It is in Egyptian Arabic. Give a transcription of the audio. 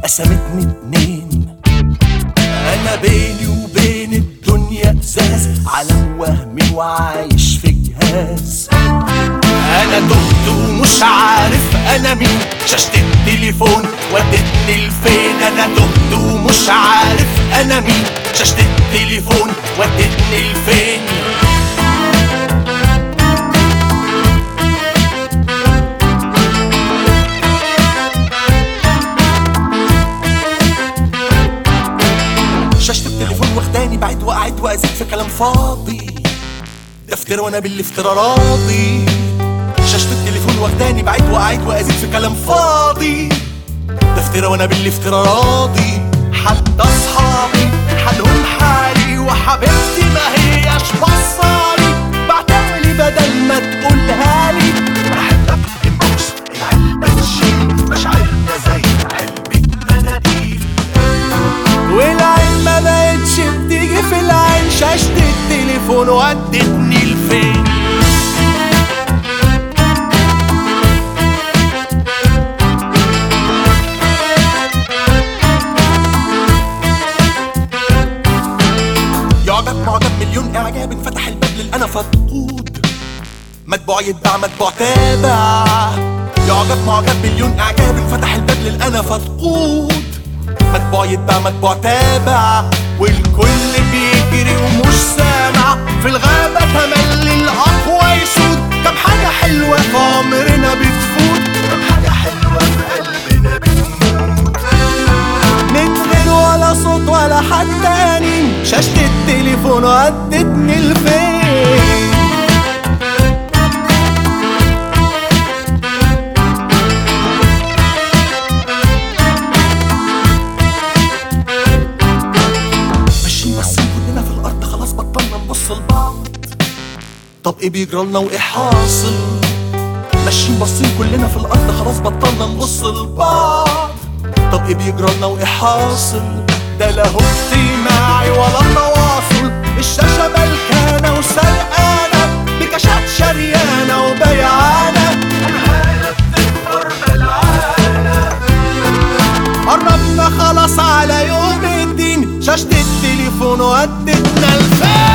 قسمتني اتنين انا بيني وبين الدنيا ازاز عالم وهمي وعايش في جهاز انا تهت ومش عارف انا مين شاشة التليفون ودتني لفين انا تهت ومش عارف انا مين شاشة التليفون ودتني لفين شاشة التليفون واخداني بعيد وقعد وازيد في كلام فاضي دفتر وانا بالافتراء راضي شاشة التليفون واخداني بعيد وقعد وازيد في كلام فاضي دفتر وانا بالافتراء راضي حتى اصحابي حالهم حالي وحبيبتي ما هياش بصالي بعتالي بدل ما تقولها لي بحبك انبوكس العلبة تشيل مشاعرنا زي علبة مناديل والعين ما بقتش بتيجي في العين شاشة التليفون ودتني لفين يعجب معجب مليون اعجاب فتح الباب للانا فقود متبوع يتباع متبوع تابع يعجب معجب مليون اعجاب فتح الباب للانا فقود متبوع يتباع متبوع تابع والكل بيجري ومش سامع في الغابة تملي الأقوى يسود كم حاجة حلوة في عمرنا بتفوت كم حاجة حلوة في قلبنا بتموت من غير ولا صوت ولا حد تاني شاشة التليفون ودتني لفين ماشيين باصين كلنا في الارض خلاص بطلنا نبص لبعض طب ايه بيجرى لنا وايه حاصل ماشيين باصين كلنا في الارض خلاص بطلنا نبص لبعض طب ايه بيجرى لنا وايه حاصل ده لا هو اجتماعي ولا تواصل الشاشة ملكانة وسرقانة بكاشات شريانة وبيعانة الحالة بتكبر بلعانة قربنا خلاص على يوم الدين شاشة التليفون ودتنا الفين